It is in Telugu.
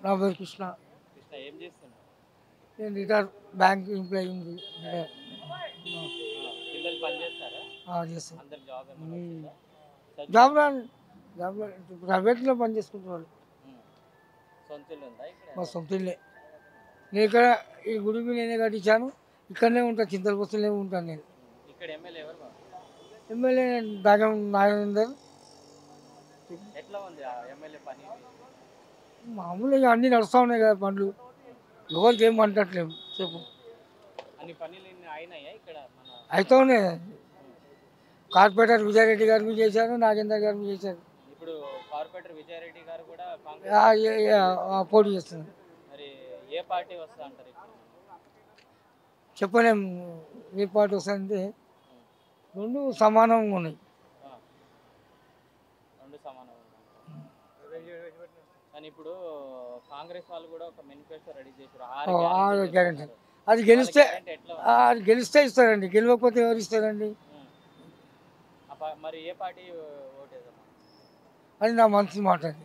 నా పేరు కృష్ణ కృష్ణ ఏం చేస్తున్నావు నేను రిటైర్ బ్యాంక్ ఎంప్లాయీ ఉంది రిటైర్. పిల్లలు పని చేస్తారా ఆ, చేస్తాను అందరు జాబ్ మ్మ్. జాబ్ రాని జాబ్ రాని ప్రైవేట్లో పని చేసుకుంటున్నాను సొంత ఇల్లు ఉందా ఇక్కడ మా సొంత ఇల్లే నేను ఇక్కడ ఈ గుడికి నేనే కట్టించాను ఇక్కడనే ఉంటాను చింతల బస్సులోనే ఉంటాను నేను ఇక్కడ ఎమ్మెల్యే ఎవరు బాబు? ఎమ్మెల్యే దాగం నాగేందర్ ఎట్లా ఉంది ఆ ఎమ్మెల్యే పని మామూలుగా అన్నీ నడుస్తూ ఉన్నాయి కదా పనులు ఎవరికి ఏం అంటట్లేము చెప్పు అన్ని పనులు ఇన్ని అయినాయా ఇక్కడ మన అయితే ఉన్నాయి కార్పొరేటర్ విజయారెడ్డి గారు మీద చేశారు నాగేందర్ గారు మీద చేశారు ఇప్పుడు కార్పొరేటర్ విజయారెడ్డి గారు కూడా కాంగ్రెస్ ఆ, ఏ- ఏ- ఆ, పోటీ చేస్తున్నారు మరి ఏ పార్టీ వస్తా అంటారు ఇప్పుడు చెప్పలేం ఏ పార్టీ వస్తుందంటే రెండు సమానంగా ఉన్నాయి ఆ. రెండు సమానం కానీ ఇప్పుడు కాంగ్రెస్ వాళ్ళు కూడా ఒక మేనిఫెస్టో రెడీ చేశారు ఆరు ఓ, ఆరు guarantees గ్యారెంటీ చెప్తున్నారు. అది గెలిస్తే వాళ్ళ guarantee ఎట్లా ఉంది? ఆ, అది గెలిస్తే ఇస్తారండి గెలవకపోతే ఎవరు ఇస్తారండి ఉమ్. ఆ ప- మరి ఏ పార్టీ ఓటేద్దాం అది నా మనసు మాట అది